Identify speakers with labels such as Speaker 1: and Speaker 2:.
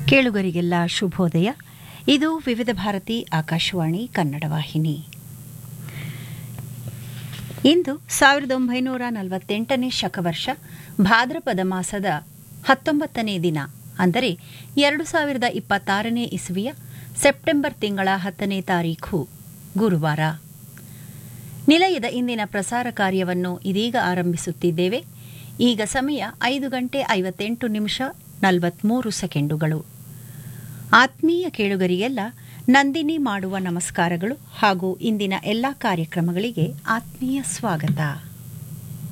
Speaker 1: ಕೇಳುಗರಿಗೆಲ್ಲ ಶುಭೋದಯ ಇದು ವಿವಿಧ ಭಾರತಿ ಆಕಾಶವಾಣಿ ಕನ್ನಡ ವಾಹಿನಿ ಇಂದು ಸಾವಿರದ ಒಂಬೈನೂರ ನಲವತ್ತೆಂಟನೇ ಶಕವರ್ಷ ಭಾದ್ರಪದ ಮಾಸದ ಹತ್ತೊಂಬತ್ತನೇ ದಿನ ಅಂದರೆ ಎರಡು ಸಾವಿರದ ಇಪ್ಪತ್ತಾರನೇ ಇಸ್ವಿಯ ಸೆಪ್ಟೆಂಬರ್ ತಿಂಗಳ ಹತ್ತನೇ ತಾರೀಖು ಗುರುವಾರ ನಿಲಯದ ಇಂದಿನ ಪ್ರಸಾರ ಕಾರ್ಯವನ್ನು ಇದೀಗ ಆರಂಭಿಸುತ್ತಿದ್ದೇವೆ ಈಗ ಸಮಯ ಐದು ಗಂಟೆ ಐವತ್ತೆಂಟು ನಿಮಿಷ ನಲವತ್ಮೂರು ಸೆಕೆಂಡುಗಳು ಆತ್ಮೀಯ ಕೇಳುಗರಿಗೆಲ್ಲ ನಂದಿನಿ ಮಾಡುವ ನಮಸ್ಕಾರಗಳು ಹಾಗೂ ಇಂದಿನ ಎಲ್ಲ ಕಾರ್ಯಕ್ರಮಗಳಿಗೆ ಆತ್ಮೀಯ ಸ್ವಾಗತ